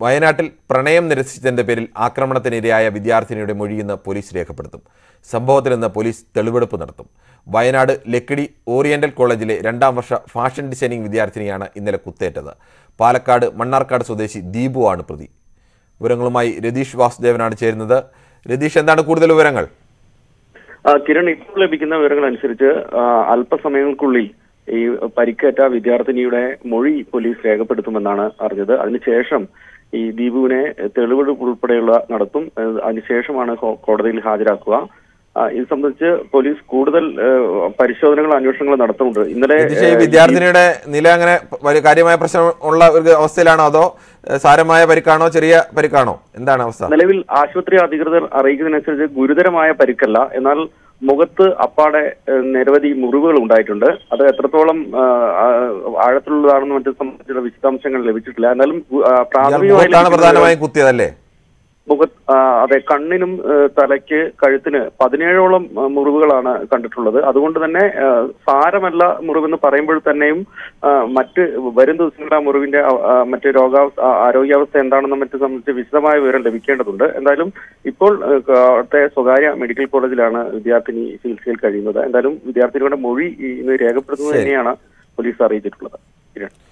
വയനാട്ടിൽ പ്രണയം നിരസിച്ചതിന്റെ പേരിൽ ആക്രമണത്തിനിരയായ വിദ്യാർത്ഥിനിയുടെ മൊഴി ഇന്ന് പോലീസ് രേഖപ്പെടുത്തും സംഭവത്തിൽ ഇന്ന് പോലീസ് തെളിവെടുപ്പ് നടത്തും വയനാട് ലക്കിടി ഓറിയന്റൽ കോളേജിലെ രണ്ടാം വർഷ ഫാഷൻ ഡിസൈനിങ് വിദ്യാർത്ഥിനിയാണ് ഇന്നലെ കുത്തേറ്റത് പാലക്കാട് മണ്ണാർക്കാട് സ്വദേശി ദീപു ആണ് പ്രതി വിവരങ്ങളുമായി രതീഷ് വാസുദേവനാണ് ചേരുന്നത് രതീഷ് എന്താണ് കൂടുതൽ വിവരങ്ങൾ ആ, കിരൺ ഇപ്പോൾ ലഭിക്കുന്ന വിവരങ്ങൾ അനുസരിച്ച് ആ, അല്പസമയങ്ങൾക്കുള്ളിൽ ഈ പരിക്കേറ്റ വിദ്യാർത്ഥിനിയുടെ മൊഴി പോലീസ് രേഖപ്പെടുത്തുമെന്നാണ് അറിഞ്ഞത് അതിനുശേഷം ഈ ദീപുവിനെ തെളിവെടുപ്പ് ഉൾപ്പെടെയുള്ള നടത്തും ഏഹ് അതിനുശേഷമാണ് കോ- കോടതിയിൽ ഹാജരാക്കുക ആ, ഇത് സംബന്ധിച്ച് പോലീസ് കൂടുതൽ ഏഹ്, പരിശോധനകളും അന്വേഷണങ്ങളും നടത്തുന്നുണ്ട് ഇന്നലെ രതീഷ് ഈ ഏഹ്, വിദ്യാർത്ഥിനിയുടെ നില അങ്ങനെ വലിയ കാര്യമായ പ്രശ്നം ഉള്ള ഒരു അവസ്ഥയിലാണോ അതോ ഏഹ്, സാരമായ പരിക്കാണോ ചെറിയ പരിക്കാണോ എന്താണ് അവസ്ഥ നിലവിൽ ആശുപത്രി അധികൃതർ അറിയിക്കുന്നതിനനുസരിച്ച് ഗുരുതരമായ പരിക്കല്ല എന്നാൽ മുഖത്ത് അപ്പാടെ ഏഹ്, നിരവധി മുറിവുകൾ ഉണ്ടായിട്ടുണ്ട് അത് എത്രത്തോളം ആ, ആ, ആഴത്തിലുള്ളതാണെന്ന് മറ്റു സംബന്ധിച്ചുള്ള വിശദാംശങ്ങൾ ലഭിച്ചിട്ടില്ല എന്നാലും ഗു- ആ, ഇയാൾ പ്രാഥമികമായി മുഖത്താണ് ലഭിക്കുന്ന പ്രധാനമായും കുത്തിയതല്ലേ മുഖ ആ, അതെ കണ്ണിനും ഏ, തലയ്ക്ക് കഴുത്തിന് പതിനേഴോളം ആ, മുറിവുകളാണ് കണ്ടിട്ടുള്ളത് അതുകൊണ്ട് തന്നെ ആ, സാരമല്ല മുറിവെന്ന് പറയുമ്പോൾ തന്നെയും ആ, മറ്റ് വരും ദിവസങ്ങളിൽ ആ മുറിവിന്റെ ആ, ആ, മറ്റ് രോഗാവസ്ഥ ആ, ആരോഗ്യാവസ്ഥ എന്താണെന്ന് മറ്റ് സംബന്ധിച്ച് വിശദമായ വിവരം ലഭിക്കേണ്ടതുണ്ട് എന്തായാലും ഇപ്പോൾ ഏ, അവിടുത്തെ സ്വകാര്യ മെഡിക്കൽ കോളേജിലാണ് വിദ്യാർത്ഥിനി ചികിത്സയിൽ കഴിയുന്നത് എന്തായാലും വിദ്യാർത്ഥിനിയുടെ മൊഴി ഈ- ഇന്ന് രേഖപ്പെടുത്തുന്നത് ശരി. തന്നെയാണ് പോലീസ് അറിയിച്ചിട്ടുള്ളത് കിരൺ